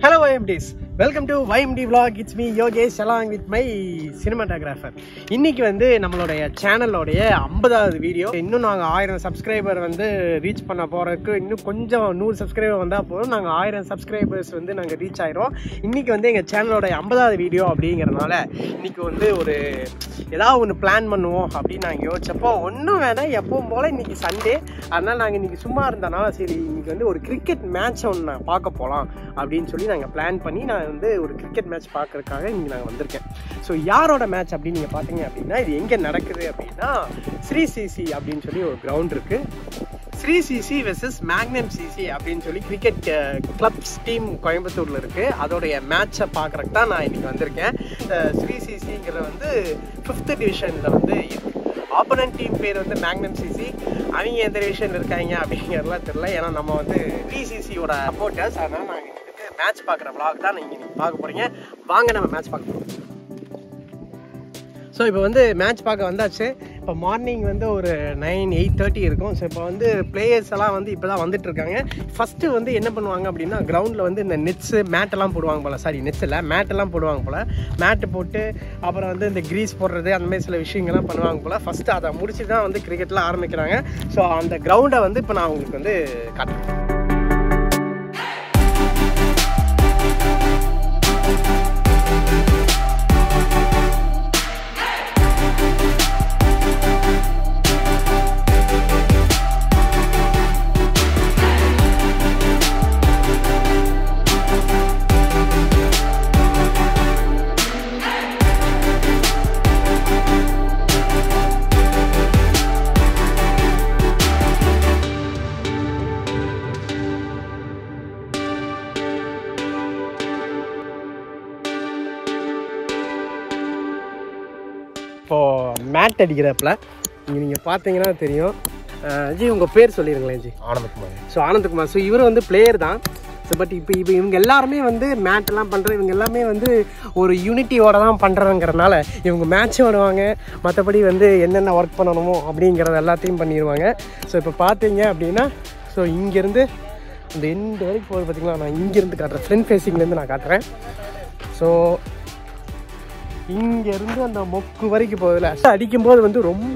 Hello YMDs welcome to YMD vlog it's me Yogesh along with my cinematographer இன்னைக்கு வந்து நம்மளுடைய சேனலோடைய ஐம்பதாவது வீடியோ இன்னும் நாங்கள் ஆயிரம் சப்ஸ்கிரைபர் வந்து ரீச் பண்ண போகிறதுக்கு இன்னும் கொஞ்சம் நூறு சப்ஸ்கிரைபர் வந்தால் போதும் நாங்கள் ஆயிரம் சப்ஸ்கிரைபர்ஸ் வந்து நாங்கள் ரீச் ஆயிரும் இன்னைக்கு வந்து எங்கள் சேனலோட ஐம்பதாவது வீடியோ அப்படிங்கிறனால இன்னைக்கு வந்து ஒரு ஏதாவது ஒன்று பிளான் பண்ணுவோம் அப்படின்னு நாங்கள் யோசிச்சப்போ ஒன்றும் வேணாம் எப்பவும் போல் இன்னைக்கு சண்டே அதனால் நாங்கள் இன்னைக்கு சும்மா இருந்தனால சரி இன்னைக்கு வந்து ஒரு கிரிக்கெட் மேட்ச் ஒன்று நான் பார்க்க போகலாம் அப்படின்னு சொல்லி நாங்கள் பிளான் பண்ணி நான் வந்து ஒரு கிரிக்கெட் மேட்ச் பார்க்கறதுக்காக இங்கே நாங்கள் வந்திருக்கேன் ஸோ யாரோட மேட்ச் அப்படின்னு நீங்கள் பார்த்தீங்க அப்படின்னா இது எங்கே நடக்குது அப்படின்னா ஸ்ரீ சிசி அப்படின்னு சொல்லி ஒரு கிரவுண்ட் இருக்குது Sri C C versus Magnum C C அப்படின்னு சொல்லி கிரிக்கெட் கிளப்ஸ் டீம் கோயம்புத்தூரில் இருக்குது அதோடைய மேட்சை பார்க்குறக்கு தான் நான் இன்றைக்கி வந்திருக்கேன் அஹ் ஸ்ரீ சிசிங்கிறது வந்து ஃபிஃப்த்து டிவிஷனில் வந்து ஆப்போனன்ட் டீம் பேர் வந்து மேக்னம் சிசி அவங்க எந்த டிவிஷன் இருக்காங்க அப்படிங்கிறதுலாம் தெரில ஏன்னா நம்ம வந்து டிசிசியோட சப்போர்ட்டர்ஸ் அதனால் நாங்கள் இன்னைக்கு மேட்ச் பார்க்குற vlog தான் நீங்கள் இன்னைக்கு பார்க்க போகிறீங்க வாங்க நம்ம மேட்ச் பார்க்க போகிறோம் ஸோ இப்போ வந்து மேட்ச் பார்க்க வந்தாச்சு இப்போ மார்னிங் வந்து ஒரு நைன் எயிட் தேர்ட்டி இருக்கும் ஸோ இப்போ வந்து பிளேயர்ஸ் எல்லாம் வந்து இப்போ தான் வந்துட்டு இருக்காங்க ஃபஸ்ட்டு வந்து என்ன பண்ணுவாங்க அப்படின்னா கிரவுண்டில் வந்து இந்த நெட்ஸு மேட்டெல்லாம் போடுவாங்க போல் சாரி நெட்ஸ் இல்லை மேட்டெல்லாம் போடுவாங்க போல் மேட்டு போட்டு அப்புறம் வந்து இந்த க்ரீஸ் போடுறது அந்த மாதிரி சில விஷயங்கள்லாம் பண்ணுவாங்க போல் ஃபஸ்ட்டு அதை முடிச்சு தான் வந்து கிரிக்கெட்லாம் ஆரம்பிக்கிறாங்க ஸோ அந்த கிரவுண்டை வந்து இப்போ நான் உங்களுக்கு வந்து காட்டுறேன் இப்போது மேட் அடிக்கிறப்பல இங்கே நீங்கள் பார்த்தீங்கன்னா தெரியும் அஹ் ஜி உங்கள் பேர் சொல்லிடுங்களேன் ஜி ஆனந்தகுமார் ஸோ ஆனந்த்குமார் ஸோ இவர் வந்து பிளேயர் தான் ஸோ பட் இப்போ இப்போ இவங்க எல்லாருமே வந்து மேட் எல்லாம் பண்ணுற இவங்க எல்லாமே வந்து ஒரு யூனிட்டியோட தான் பண்ணுறதுங்கிறனால இவங்க மேட்சும் ஆடுவாங்க மற்றபடி வந்து என்னென்ன ஒர்க் பண்ணணுமோ அப்படிங்கிறது எல்லாத்தையும் பண்ணிடுவாங்க ஸோ இப்போ பார்த்தீங்க அப்படின்னா ஸோ இங்கேருந்து அந்த எண்டு வரைக்கும் போகுது பார்த்தீங்களா நான் இங்கேருந்து காட்டுறேன் ஃப்ரண்ட் ஃபேஸிங்லேருந்து நான் காட்டுறேன் ஸோ இங்கேருந்து அந்த மொக்கு வரைக்கும் போகுதுல அடிக்கும்போது வந்து ரொம்ப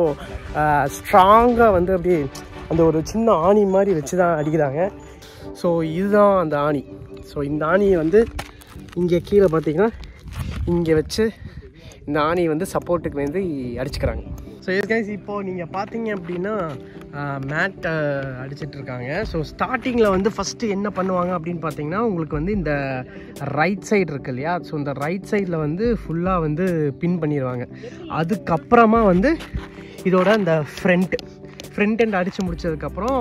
ஸ்ட்ராங்காக வந்து அப்படியே அந்த ஒரு சின்ன ஆணி மாதிரி வச்சு தான் அடிக்கிறாங்க ஸோ இதுதான் அந்த ஆணி ஸோ இந்த ஆணியை வந்து இங்கே கீழே பார்த்தீங்கன்னா இங்கே வச்சு இந்த ஆணியை வந்து சப்போர்ட்டுக்கு வந்து அடிச்சுக்கிறாங்க ஸோ கைஸ் இப்போது நீங்கள் பார்த்தீங்க அப்படின்னா மேட் அடிச்சிட்டு இருக்காங்க ஸோ ஸ்டார்டிங்கில் வந்து ஃபஸ்ட்டு என்ன பண்ணுவாங்க அப்படின்னு பார்த்தீங்கன்னா உங்களுக்கு வந்து இந்த ரைட் சைடு இருக்கு இல்லையா ஸோ இந்த ரைட் சைடில் வந்து ஃபுல்லாக வந்து பின் பண்ணிடுவாங்க அதுக்கப்புறமா வந்து இதோட இந்த ஃப்ரண்ட் ஃப்ரண்ட் எண்ட் அடித்து முடிச்சதுக்கப்புறம்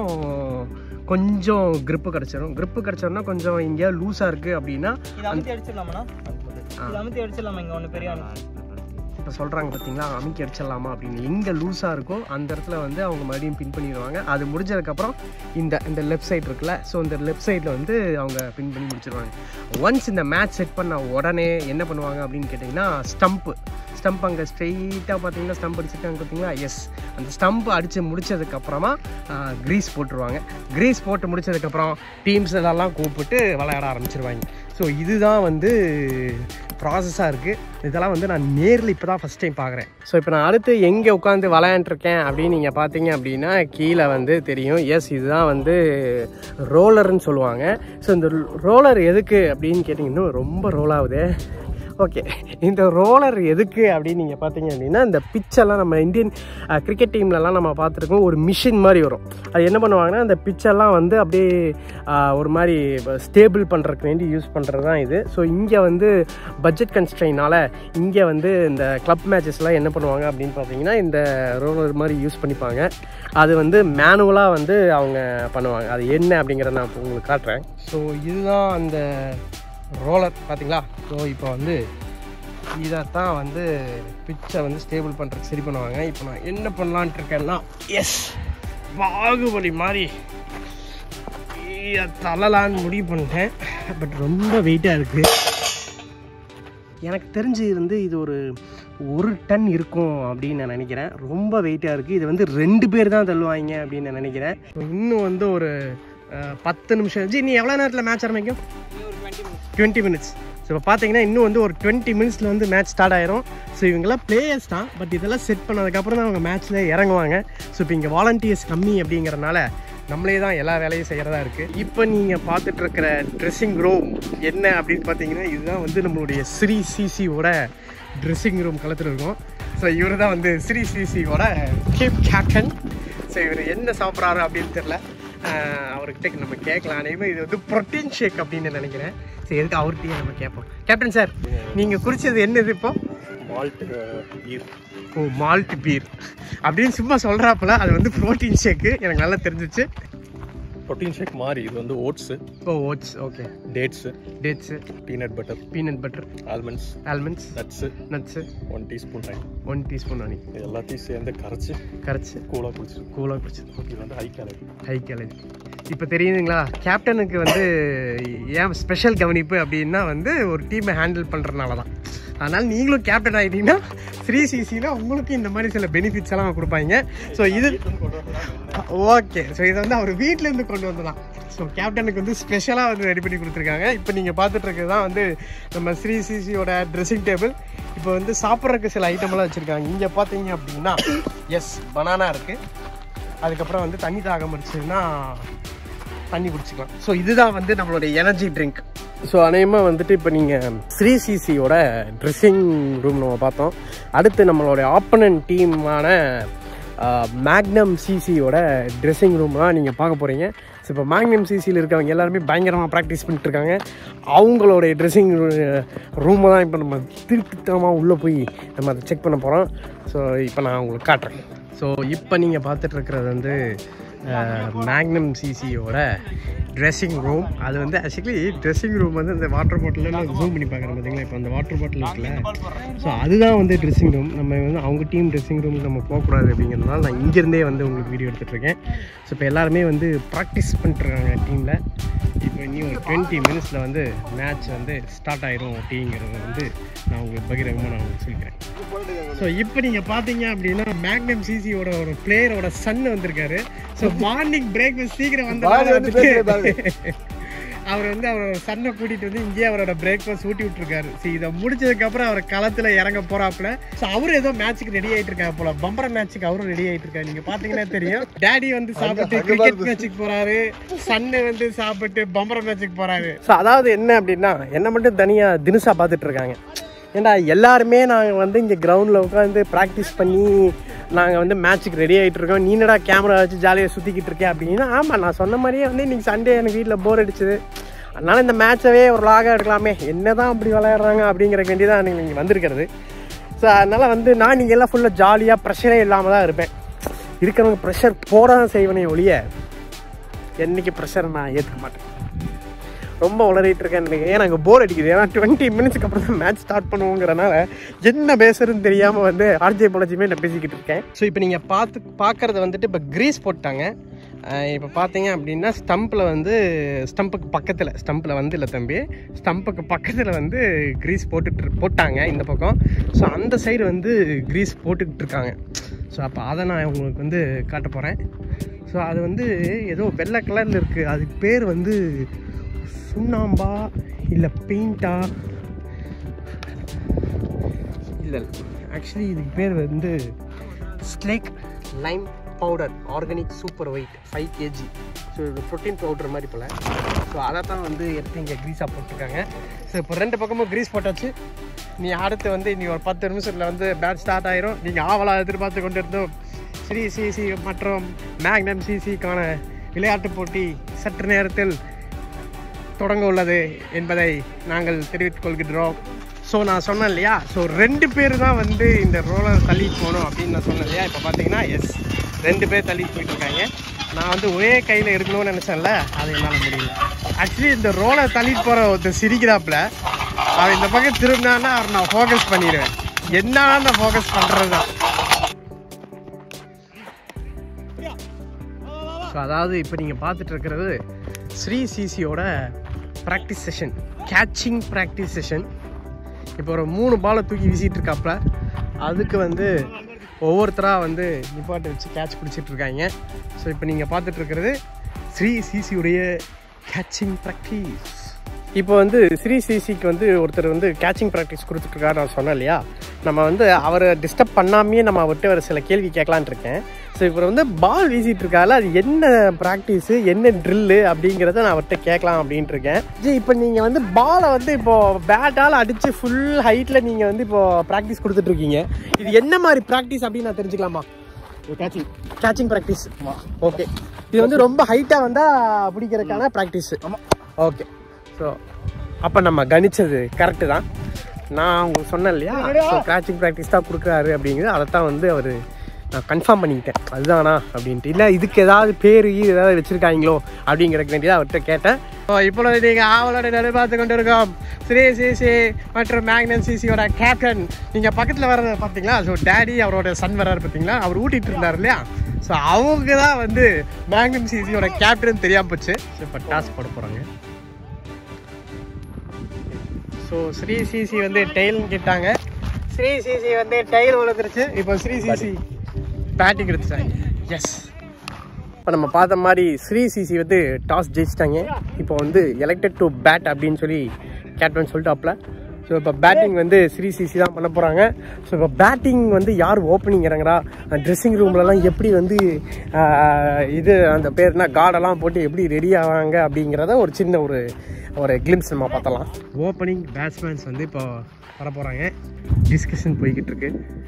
கொஞ்சம் grip கிடச்சிரும் grip கிடச்சோன்னா கொஞ்சம் இங்கே லூஸாக இருக்குது அப்படின்னா இது அமுத்தி அடிச்சிடலாமாண்ணா இது அமுத்தி அடிச்சிடலாமா இங்க ஒன்று பெரிய ஆணி இப்போ சொல்கிறாங்க பார்த்தீங்களா அமுக்கி அடிச்சிடலாமா அப்படின்னு எங்கே லூஸாக இருக்கோ அந்த இடத்துல வந்து அவங்க மறுபடியும் பின் பண்ணிடுவாங்க அது முடிஞ்சதுக்கப்புறம் இந்த இந்த லெஃப்ட் சைடு இருக்குல்ல ஸோ இந்த லெஃப்ட் சைடில் வந்து அவங்க பின் பண்ணி முடிச்சிருவாங்க ஒன்ஸ் இந்த மேட்ச் செட் பண்ண உடனே என்ன பண்ணுவாங்க அப்படின்னு கேட்டிங்கன்னா ஸ்டம்ப்பு ஸ்டம்ப் அங்கே ஸ்ட்ரெயிட்டாக பார்த்தீங்கன்னா ஸ்டம்ப் அடிச்சிருக்காங்க பார்த்தீங்களா எஸ் அந்த ஸ்டம்ப் அடித்து முடிச்சதுக்கப்புறமா க்ரீஸ் போட்டுருவாங்க க்ரீஸ் போட்டு முடிச்சதுக்கப்புறம் டீம்ஸ் இதெல்லாம் கூப்பிட்டு விளையாட ஆரம்பிச்சிருவாங்க ஸோ இதுதான் வந்து ப்ராசஸாக இருக்குது இதெல்லாம் வந்து நான் நேரில் இப்போ தான் ஃபஸ்ட் டைம் பார்க்குறேன் ஸோ இப்போ நான் அடுத்து எங்கே உட்காந்து விளையாண்டுருக்கேன் அப்படின்னு நீங்கள் பார்த்தீங்க அப்படின்னா கீழே வந்து தெரியும் எஸ் இதுதான் வந்து ரோலர்னு சொல்லுவாங்க ஸோ இந்த ரோலர் எதுக்கு அப்படின்னு கேட்டிங்கன்னா ரொம்ப ரோல் ஆகுது ஓகே இந்த ரோலர் எதுக்கு அப்படின்னு நீங்கள் பார்த்தீங்க அப்படின்னா இந்த பிச்செல்லாம் நம்ம இந்தியன் கிரிக்கெட் டீம்லலாம் நம்ம பார்த்துருக்கோம் ஒரு மிஷின் மாதிரி வரும் அது என்ன பண்ணுவாங்கன்னா அந்த பிச்செல்லாம் வந்து அப்படியே ஆஹ், ஒரு மாதிரி ஸ்டேபிள் பண்ணுறதுக்கு வேண்டி யூஸ் பண்ணுறது தான் இது ஸோ இங்கே வந்து பட்ஜெட் கன்ஸ்ட்ரைனால் இங்கே வந்து இந்த கிளப் மேட்சஸ்லாம் என்ன பண்ணுவாங்க அப்படின்னு பார்த்தீங்கன்னா இந்த ரோலர் மாதிரி யூஸ் பண்ணிப்பாங்க அது வந்து மேனுவலாக வந்து அவங்க பண்ணுவாங்க அது என்ன அப்படிங்கிறத நான் இப்ப உங்களுக்கு காட்டுறேன் ஸோ இதுதான் அந்த ரோலர் பார்த்தீங்களா ஸோ இப்போ வந்து இதைத்தான் வந்து பிச்சை வந்து ஸ்டேபிள் பண்ணுறதுக்கு சரி பண்ணுவாங்க இப்போ நான் என்ன பண்ணலான்ட்டு இருக்கேன்னா எஸ் பாகுபலி மாதிரி இதை தள்ளலான்னு முடிவு பண்ணிட்டேன் பட் ரொம்ப வெயிட்டாக இருக்குது எனக்கு தெரிஞ்சு வந்து இது ஒரு ஒரு டன் இருக்கும் அப்படின்னு நான் நினைக்கிறேன் ரொம்ப வெயிட்டாக இருக்குது இது வந்து ரெண்டு பேர் தான் தள்ளுவாங்க அப்படின்னு நான் நினைக்கிறேன் இன்னும் வந்து ஒரு அஹ், பத்து நிமிஷம் ஜி நீ எவ்வளோ நேரத்தில் மேட்ச் ஆரம்பிக்கும் ஒரு twenty minutes twenty minutes so இப்போ பார்த்தீங்கன்னா இன்னும் வந்து ஒரு டுவெண்ட்டி மினிட்ஸில் வந்து மேட்ச் ஸ்டார்ட் ஆயிரும் ஸோ இவங்கெல்லாம் பிளேயர்ஸ் தான் பட் இதெல்லாம் செட் பண்ணதுக்கப்புறம் தான் அவங்க மேட்ச்சில் இறங்குவாங்க ஸோ இப்போ இங்கே வாலண்டியர்ஸ் கம்மி அப்படிங்கிறனால நம்மளே தான் எல்லா வேலையும் செய்கிறதா இருக்குது இப்போ நீங்கள் பார்த்துட்டு இருக்கிற ட்ரெஸ்ஸிங் ரூம் என்ன அப்படின்னு பார்த்தீங்கன்னா இதுதான் வந்து நம்மளுடைய ஸ்ரீ சிசியோட ட்ரெஸ்ஸிங் ரூம் களத்தில் இருக்கும் ஸோ இவர் தான் வந்து ஸ்ரீ சிசியோட டீம் கேப்டன் ஸோ இவர் என்ன சாப்பிட்றாரு அப்படின்னு தெரில அவர்கிட்ட நம்ம கேட்கலாம் அனைவரும் இது வந்து ப்ரோட்டீன் ஷேக் அப்படின்னு நினைக்கிறேன் சரி எதுக்கு அவர்கிட்டயே நம்ம கேட்போம் கேப்டன் சார் நீங்கள் குடிச்சது என்னது இப்போ மால்ட் ஈர் ஓ மால்ட் பீர் அப்படின்னு சும்மா சொல்கிறாப்புல அது வந்து ப்ரோட்டீன் ஷேக்கு எனக்கு நல்லா தெரிஞ்சிச்சு ப்ரோட்டீன் ஷேக் மாதிரி இது வந்து oats oh oats okay dates dates peanut butter peanut butter almonds almonds nuts nuts one teaspoon ரைன் ஒன் டீஸ்பூன் ஹனி இது எல்லாத்தையும் சேர்ந்து கரைச்சி கரைச்சி கூலாக குடிச்சிருக்கோம் கூலாக குடிச்சது இது வந்து ஹை கேலரி ஹை கேலரி இப்போ தெரியுதுங்களா கேப்டனுக்கு வந்து ஏன் ஸ்பெஷல் கவனிப்பு அப்படின்னா வந்து ஒரு டீமை ஹேண்டில் பண்ணுறதுனால தான் அதனால் நீங்களும் கேப்டன் ஆகிட்டீங்கன்னா த்ரீ சிசியில் உங்களுக்கு இந்த மாதிரி சில பெனிஃபிட்ஸ் எல்லாம் கொடுப்பாங்க ஸோ இது ஓகே ஸோ இதை வந்து அவர் வீட்டிலேருந்து கொண்டு வந்துடலாம் ஸோ கேப்டனுக்கு வந்து ஸ்பெஷலாக வந்து ரெடி பண்ணி கொடுத்துருக்காங்க இப்போ நீங்கள் பார்த்துட்டு இருக்கிறது தான் வந்து நம்ம ஸ்ரீ சிசியோட ட்ரெஸ்ஸிங் டேபிள் இப்போ வந்து சாப்பிட்றதுக்கு சில ஐட்டமெல்லாம் வச்சுருக்காங்க இங்கே பார்த்தீங்க அப்படின்னா எஸ் பனானா இருக்குது அதுக்கப்புறம் வந்து தண்ணி தாகம் இருந்துச்சுன்னா தண்ணி குடிச்சிக்கலாம் ஸோ இதுதான் வந்து நம்மளுடைய எனர்ஜி ட்ரிங்க் ஸோ அநேகமாக வந்துட்டு இப்போ நீங்கள் ஸ்ரீ சிசியோட ட்ரெஸ்ஸிங் ரூம் நம்ம பார்த்தோம் அடுத்து நம்மளுடைய ஆப்பனன்ட் டீமான மேக்னம் சிசியோட ட்ரெஸ்ஸிங் ரூம்லாம் நீங்கள் பார்க்க போகிறீங்க ஸோ இப்போ மேக்னம் சிசியில் இருக்கவங்க எல்லாருமே பயங்கரமாக ப்ராக்டிஸ் பண்ணிட்டு இருக்காங்க அவங்களுடைய ட்ரெஸ்ஸிங் ரூமை தான் இப்போ நம்ம திருப்பித்தனமாக உள்ளே போய் நம்ம அதை செக் பண்ண போகிறோம் ஸோ இப்போ நான் உங்களுக்கு காட்டுறேன் ஸோ இப்போ நீங்கள் பார்த்துட்டு இருக்கிறது வந்து மேக்னம் சிசியோட ட்ரெஸ்ஸிங் ரூம் அது வந்து ஆக்சுவலி ட்ரெஸ்ஸிங் ரூம் வந்து இந்த வாட்டர் பாட்டிலில் ஜூம் பண்ணி பார்க்குறேன் பார்த்தீங்களா இப்போ அந்த வாட்டர் பாட்டில் இருக்குல்ல ஸோ அதுதான் வந்து ட்ரெஸ்ஸிங் ரூம் நம்ம வந்து அவங்க டீம் ட்ரெஸ்ஸிங் ரூமுக்கு நம்ம போகக்கூடாது அப்படிங்கிறதுனால நான் இங்கேருந்தே வந்து உங்களுக்கு வீடியோ எடுத்துகிட்ருக்கேன் ஸோ இப்போ எல்லாருமே வந்து ப்ராக்டிஸ் பண்ணிட்டுருக்காங்க டீமில் இப்போ இனி ஒரு டுவெண்ட்டி மினிட்ஸில் வந்து மேட்ச் வந்து ஸ்டார்ட் ஆயிரும் அப்படிங்கிறத வந்து நான் உங்களுக்கு பகிரங்கமாக நான் உங்களுக்கு சொல்லிக்கிறேன் ஸோ இப்போ நீங்கள் பார்த்தீங்க அப்படின்னா மேக்னம் சிசியோட ஒரு பிளேயரோட சன் வந்திருக்காரு ஸோ மார்னிங் பிரேக்ஃபாஸ்ட் சீக்கிரம் வந்து அவர் வந்து அவரோட சன்னை கூட்டிட்டு வந்து இங்கேயே அவரோட பிரேக்ஃபாஸ்ட் ஊட்டி விட்டுருக்காரு ஸோ இதை முடிச்சதுக்கு அப்புறம் அவர் களத்துல இறங்க போறாப்புல ஸோ அவரும் ஏதோ மேட்ச்சுக்கு ரெடி ஆயிட்டு இருக்காரு போல பம்பர மேட்ச்சுக்கு அவரும் ரெடி ஆயிட்டு இருக்காரு நீங்க பாத்தீங்கன்னா தெரியும் டேடி வந்து சாப்பிட்டு கிரிக்கெட் மேட்ச்சுக்கு போறாரு சன்னு வந்து சாப்பிட்டு பம்பர மேட்ச்சுக்கு போறாரு ஸோ அதாவது என்ன அப்படின்னா என்ன மட்டும் தனியா தினுசா பார்த்துட்டு இருக்காங்க ஏன்டா எல்லாருமே நாங்கள் வந்து இங்கே கிரவுண்டில் உட்காந்து ப்ராக்டிஸ் பண்ணி நாங்கள் வந்து மேட்ச்சுக்கு ரெடி ஆகிட்டு இருக்கோம் நீ என்னடா கேமரா வச்சு ஜாலியாக சுற்றிக்கிட்டு இருக்கேன் அப்படின்னா ஆமாம் நான் சொன்ன மாதிரியே வந்து இன்றைக்கி சண்டே எனக்கு வீட்டில் போர் அடிச்சுது அதனால் இந்த மேட்சவே ஒரு லாகாக எடுக்கலாமே என்ன தான் அப்படி விளையாடுறாங்க அப்படிங்கிற வேண்டி தான் எனக்கு இங்கே வந்திருக்கிறது ஸோ அதனால் வந்து நான் நீங்கள் எல்லாம் ஃபுல்லாக ஜாலியாக ப்ரெஷரே இல்லாமல் தான் இருப்பேன் இருக்கிறவங்க ப்ரெஷர் போட தான் செய்வனே ஒழிய என்றைக்கு ப்ரெஷர் நான் ஏற்றுக்க மாட்டேன் ரொம்ப உளறிட்டு இருக்கேன் எனக்கு ஏன்னா எனக்கு போர் அடிக்குது ஏன்னா டுவெண்ட்டி மினிட்ஸ்க்கு அப்புறம் தான் மேட்ச் ஸ்டார்ட் பண்ணுவோங்கிறனால என்ன பேசுறதுன்னு தெரியாமல் வந்து ஆர்ஜே பொலஜியுமே நான் பேசிக்கிட்டு இருக்கேன் ஸோ இப்போ நீங்கள் பார்த்து பார்க்குறது வந்துட்டு இப்போ க்ரீஸ் போட்டாங்க இப்போ பார்த்தீங்க அப்படின்னா ஸ்டம்பில் வந்து ஸ்டம்புக்கு பக்கத்தில் ஸ்டம்பில் வந்து இல்லை தம்பி ஸ்டம்புக்கு பக்கத்தில் வந்து க்ரீஸ் போட்டுட்டு போட்டாங்க இந்த பக்கம் ஸோ அந்த சைடு வந்து க்ரீஸ் போட்டுக்கிட்டு இருக்காங்க ஸோ அப்போ அதை நான் உங்களுக்கு வந்து காட்ட போகிறேன் ஸோ அது வந்து ஏதோ வெள்ளை கலரில் இருக்குது அதுக்கு பேர் வந்து சுண்ணாம்பா இல்லை பெயிண்டா இல்லை ஆக்சுவலி இதுக்கு பேர் வந்து slaked lime powder organic super white five K G so இது ப்ரோட்டீன் பவுடர் மாதிரி போல் ஸோ அதை தான் வந்து எடுத்து இங்கே க்ரீஸாக போட்டிருக்காங்க ஸோ இப்போ ரெண்டு பக்கமும் க்ரீஸ் போட்டாச்சு நீ அடுத்து வந்து இனி ஒரு பத்து நிமிஷத்தில் வந்து பேட் ஸ்டார்ட் ஆயிரும் நீங்கள் ஆவலாக எதிர்பார்த்து கொண்டு இருந்தோம் ஸ்ரீ சிசி மற்றும் மேக்னம் சிசிக்கான விளையாட்டு போட்டி சற்று நேரத்தில் தொடங்க உள்ளது என்பதை நாங்கள் தெரிவித்துக் கொள்கின்றோம் ஸோ நான் சொன்னேன் இல்லையா ஸோ ரெண்டு பேர் தான் வந்து இந்த ரோலர் தள்ளி போகணும் அப்படின்னு நான் சொன்னேன் இல்லையா இப்போ பார்த்தீங்கன்னா எஸ் ரெண்டு பேர் தள்ளி போயிட்டு இருக்காங்க நான் வந்து ஒரே கையில் இருக்கணும்னு நினச்சேன்ல அது என்னால் முடியல ஆக்சுவலி இந்த ரோலர் தள்ளிட்டு போகிற ஒருத்தர் சிரிக்கிறாப்புல அவன் இந்த பக்கம் திரும்பினான்னா அவர் நான் ஃபோக்கஸ் பண்ணிடுவேன் என்ன நான் ஃபோக்கஸ் பண்ணுறது தான் ஸோ அதாவது இப்போ நீங்கள் பார்த்துட்டு இருக்கிறது ஸ்ரீ சிசியோட practice session catching practice session இப்போ ஒரு மூணு பாலை தூக்கி வீசிட்டு இருக்காப்புல அதுக்கு வந்து ஒவ்வொருத்தராக வந்து நிப்பாட்டை வச்சு கேட்ச் பிடிச்சிட்டு இருக்காங்க ஸோ இப்போ நீங்கள் பார்த்துட்டு இருக்கிறது ஸ்ரீ சிசியுடைய கேட்சிங் ப்ராக்டிஸ் இப்போ வந்து ஸ்ரீ சிசிக்கு வந்து ஒருத்தர் வந்து கேச்சிங் ப்ராக்டிஸ் கொடுத்துட்ருக்காரு நான் சொன்னேன் இல்லையா நம்ம வந்து அவரை டிஸ்டர்ப் பண்ணாமையே நம்ம அவர்கிட்ட ஒரு சில கேள்வி கேட்கலான் இருக்கேன் ஸோ இப்போ வந்து பால் வீசிட்டு இருக்கால அது என்ன ப்ராக்டிஸு என்ன ட்ரில்லு அப்படிங்கிறத நான் அவர்கிட்ட கேட்கலாம் அப்படின்ட்டு இருக்கேன் ஜி இப்போ நீங்கள் வந்து பாலை வந்து இப்போ பேட்டால் அடித்து ஃபுல் ஹைட்டில் நீங்கள் வந்து இப்போ ப்ராக்டிஸ் கொடுத்துட்ருக்கீங்க இது என்ன மாதிரி ப்ராக்டிஸ் அப்படின்னு நான் தெரிஞ்சுக்கலாமா கேச்சிங் கேச்சிங் ப்ராக்டிஸ் ஓகே இது வந்து ரொம்ப ஹைட்டாக வந்தால் பிடிக்கிறதுக்கான ப்ராக்டிஸ் ஆமாம் ஓகே ஸோ அப்போ நம்ம கணிச்சது கரெக்டு தான் நான் உங்களுக்கு சொன்னேன் இல்லையா ஸோ கேச்சிங் ப்ராக்டிஸ் தான் கொடுக்குறாரு அப்படிங்கிறது அதை தான் வந்து அவர் நான் கன்ஃபார்ம் பண்ணிக்கிட்டேன் அதுதானா அப்படின்ட்டு இல்லை இதுக்கு ஏதாவது பேர் ஏதாவது வச்சுருக்காங்களோ அப்படிங்கிறக்கு வேண்டியதாக அவர்கிட்ட கேட்டேன் ஸோ இப்போ நீங்கள் ஆவலோட எதிர்பார்த்து கொண்டு இருக்கோம் ஸ்ரீ சிசி மற்றும் மேக்னன் சிசியோட கேப்டன் நீங்கள் பக்கத்தில் வர்றத பார்த்தீங்களா ஸோ டேடி அவரோட சன் வர்றாரு பார்த்தீங்களா அவர் ஊட்டிட்டு இருந்தார் இல்லையா ஸோ அவங்க தான் வந்து மேக்னன் சிசியோட கேப்டன் தெரியாமல் போச்சு ஸோ இப்போ டாஸ் போட போகிறாங்க ஸோ ஸ்ரீ சிசி வந்து டெய்ல்னு கேட்டாங்க ஸ்ரீ சிசி வந்து டெய்ல் விழுந்துருச்சு இப்போ ஸ்ரீ சிசி பேட்டிங் எடுத்துட்டாங்க எஸ் இப்போ நம்ம பார்த்த மாதிரி ஸ்ரீ சிசி வந்து டாஸ் ஜெயிச்சிட்டாங்க இப்போ வந்து எலெக்டட் டு பேட் அப்படின்னு சொல்லி கேப்டன் சொல்லிட்டாப்ல ஸோ இப்போ பேட்டிங் வந்து ஸ்ரீ சிசி தான் பண்ண போகிறாங்க ஸோ இப்போ பேட்டிங் வந்து யார் ஓப்பனிங் இறங்குறா ட்ரெஸ்ஸிங் ரூம்லலாம் எப்படி வந்து ஆஹ், இது அந்த பேர்னா கார்டெல்லாம் போட்டு எப்படி ரெடி ஆவாங்க அப்படிங்கிறத ஒரு சின்ன ஒரு ஒரு கிளிம்ஸ் நம்ம பார்த்தலாம் ஓப்பனிங் பேட்ஸ்மேன்ஸ் வந்து இப்போ வர போகிறாங்க டிஸ்கஷன் போய்கிட்டு இருக்கு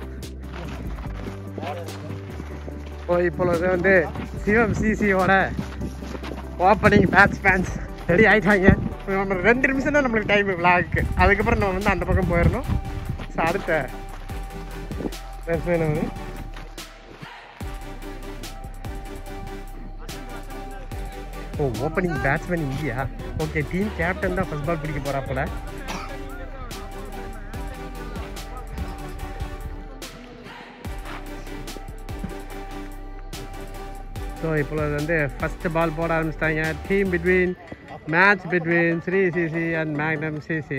இப்போ இப்பொழுது வந்து சிவம் சிசியோட ஓப்பனிங் பேட்ஸ்மேன்ஸ் ரெடி ஆயிட்டாங்க இப்போ நம்ம ரெண்டு நிமிஷம் தான் நம்மளுக்கு டைம் விளாக்கு அதுக்கப்புறம் நம்ம வந்து அந்த பக்கம் போயிடணும் ஸோ அடுத்த பேட்ஸ்மேன் வந்து oh opening batsman India okay team captain தான் ஃபர்ஸ்ட் பால் பிடிக்க போகிறாப்புல ஸோ இப்பொழுது வந்து ஃபஸ்ட்டு பால் போட ஆரம்பிச்சிட்டாங்க team between match between Sri C C and Magnum C C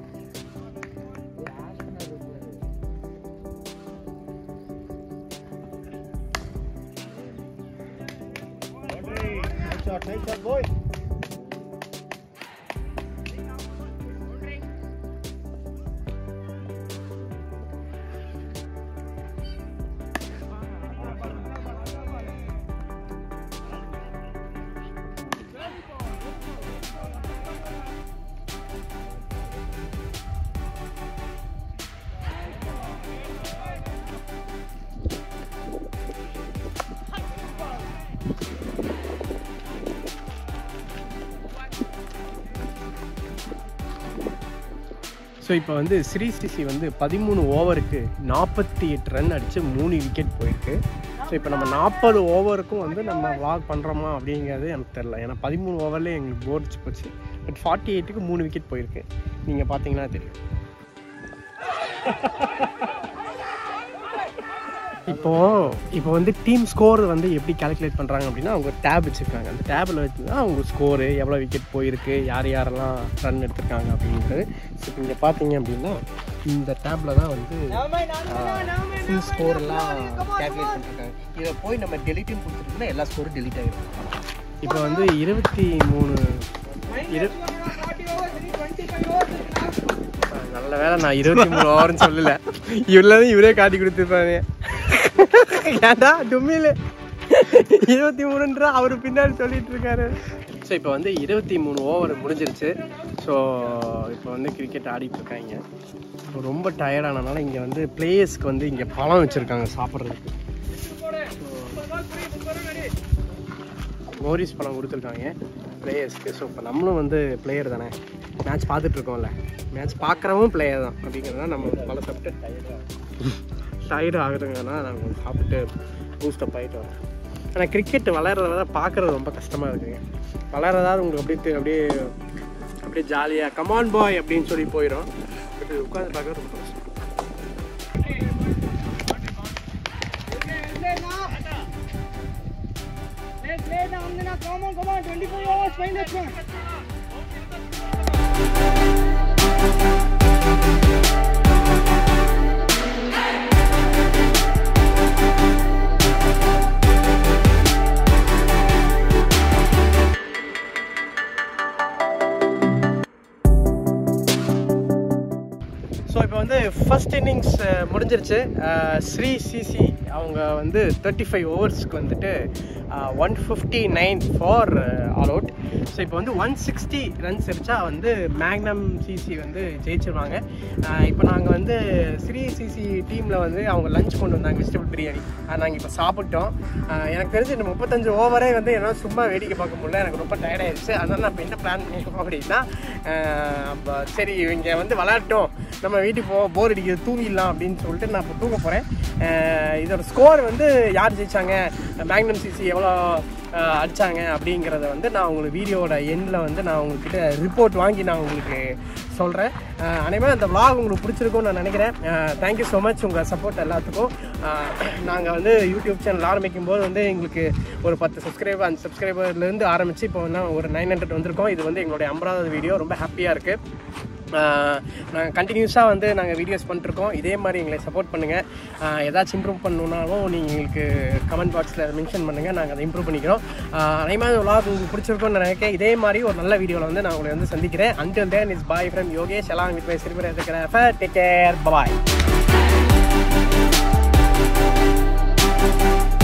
so இப்போ வந்து ஸ்ரீ சிசி வந்து பதிமூணு ஓவருக்கு நாற்பத்தி எட்டு ரன் அடித்து மூணு விக்கெட் போயிருக்கு ஸோ இப்போ நம்ம நாற்பது ஓவருக்கும் வந்து நம்ம வாக் பண்ணுறோமா அப்படிங்கிறது எனக்கு தெரில ஏன்னா பதிமூணு ஓவர்லேயே எங்களுக்கு போர்டிச்சு போச்சு பட் ஃபார்ட்டி எயிட்டுக்கு மூணு விக்கெட் போயிருக்கு நீங்கள் பார்த்தீங்கன்னா தெரியும் இப்போ இப்போ வந்து டீம் ஸ்கோர் வந்து எப்படி கால்குலேட் பண்ணுறாங்க அப்படின்னா அவங்க டேப் வச்சுருக்காங்க அந்த டேபில் வச்சு தான் அவங்க ஸ்கோரு எவ்வளோ விக்கெட் போயிருக்கு யார் யாரெல்லாம் ரன் எடுத்திருக்காங்க அப்படின்றது ஸோ இப்போ இங்கே பார்த்தீங்க அப்படின்னா இந்த டேப்பில் தான் வந்து ஃபுல் ஸ்கோர் எல்லாம் கால்குலேட் பண்ணிருக்காங்க இதை போய் நம்ம டெலிட்னு கொடுத்துட்டோம்னா எல்லா ஸ்கோரும் டெலிட் ஆகிடும் இப்போ வந்து இருபத்தி மூணு இரு நல்ல வேலை நான் இருபத்தி மூணு ஓவர்னு சொல்லல இவ்வளோ இவரே காட்டி கொடுத்துருப்பாங்க ஏன்டா டும்மியில் இருபத்தி மூணுன்றா அவர் பின்னாடி சொல்லிட்டு இருக்காரு ஸோ இப்போ வந்து இருபத்தி மூணு ஓவர் முடிஞ்சிருச்சு ஸோ இப்போ வந்து கிரிக்கெட் ஆடிட்டு இருக்காங்க ஸோ ரொம்ப டயர்டானனால இங்கே வந்து பிளேயர்ஸ்க்கு வந்து இங்கே பழம் வச்சுருக்காங்க சாப்பிட்றதுக்கு மோரிஸ் பழம் கொடுத்துருக்காங்க பிளேயர்ஸ்க்கு ஸோ இப்போ நம்மளும் வந்து பிளேயர் தானே மேட்ச் பார்த்துட்டு இருக்கோம்ல மேட்ச் பார்க்குறவும் பிளேயர் தான் அப்படிங்கிறதுனால நம்ம பழம் சாப்பிட்டு டயர்டு ஆகுதுங்கன்னா நாங்கள் சாப்பிட்டு பூஸ்டப் ஆகிட்டு வரோம் ஆனால் கிரிக்கெட் விளையாடுறத பார்க்குறது ரொம்ப கஷ்டமாக இருக்குங்க விளையாடுறதாவது உங்களுக்கு அப்படியே தெ- அப்படியே அப்படியே ஜாலியாக கமான் பாய் அப்படின்னு சொல்லி போயிடும் பட் உட்காந்து பார்க்குறது ரொம்ப கஷ்டம் Let's lay down, Amina. Come on, come on. 24 hours, find that one. So இப்போ வந்து ஃபர்ஸ்ட் இன்னிங்ஸ் முடிஞ்சிருச்சு அஹ், ஸ்ரீ சிசி அவங்க வந்து தேர்ட்டி ஃபைவ் ஓவர்ஸ்க்கு வந்துட்டு one fifty nine for all out so இப்போ வந்து ஒன் சிக்ஸ்டி ரன்ஸ் அடிச்சா வந்து மேக்னம் சிசி வந்து ஜெயிச்சிருவாங்க அஹ், இப்போ நாங்கள் வந்து ஸ்ரீ சிசி டீமில் வந்து அவங்க லஞ்ச் கொண்டு வந்தாங்க வெஜிடபிள் பிரியாணி அது நாங்கள் இப்போ சாப்பிட்டோம் அஹ், எனக்கு தெரிஞ்சு இந்த முப்பத்தஞ்சு ஓவரே வந்து என்னால் சும்மா வேடிக்கை பார்க்க முடியல எனக்கு ரொம்ப டயர்ட் ஆயிடுச்சு அதனால நான் இப்போ என்ன பிளான் பண்ணியிருக்கோம் அப்படின்னா அஹ், அப்ப சரி இவங்க வந்து விளையாட்டோம் நம்ம வீட்டுக்கு போ போர் அடிக்கிறது தூங்கிடலாம் அப்படின்னு சொல்லிட்டு நான் இப்போ தூங்க போகிறேன் இதோட ஸ்கோர் வந்து யார் ஜெயிச்சாங்க மேக்னம் சிசி எவ்வளோ அஹ், அடிச்சாங்க அப்படிங்கிறத வந்து நான் உங்களுக்கு வீடியோவோட எண்டில் வந்து நான் உங்ககிட்ட ரிப்போர்ட் வாங்கி நான் உங்களுக்கு சொல்கிறேன் அனைவரும் அந்த vlog உங்களுக்கு பிடிச்சிருக்கும்னு நான் நினைக்கிறேன் தேங்க்யூ ஸோ மச் உங்கள் சப்போர்ட் எல்லாத்துக்கும் நாங்கள் வந்து யூடியூப் சேனல் ஆரம்பிக்கும் போது வந்து எங்களுக்கு ஒரு பத்து சப்ஸ்கிரைபர் அந்த சப்ஸ்கிரைபர்லேருந்து ஆரம்பித்து இப்போ வந்து ஒரு நைன் ஹண்ட்ரட் வந்திருக்கோம் இது வந்து எங்களுடைய ஐம்பதாவது வீடியோ ரொம்ப ஹாப்பியாக இருக்குது நாங்கள் கண்டினியூஸாக வந்து நாங்கள் வீடியோஸ் பண்ணிட்டுருக்கோம் இதே மாதிரி எங்களை சப்போர்ட் பண்ணுங்கள் ஏதாச்சும் இம்ப்ரூவ் பண்ணணுன்னாலும் நீங்கள் எங்களுக்கு கமெண்ட் பாக்ஸில் மென்ஷன் பண்ணுங்கள் நாங்கள் அதை இம்ப்ரூவ் பண்ணிக்கிறோம் அதேமாதிரி விளாக் உங்களுக்கு பிடிச்சிருக்கோம்னு நினைக்கிறேன் இதே மாதிரி ஒரு நல்ல வீடியோவில் வந்து நான் உங்களை வந்து சந்திக்கிறேன் until then is bye from Yogesh எல்லாம் வித் மை சிறுவர் இருக்கிற டேக் கேர் பாய்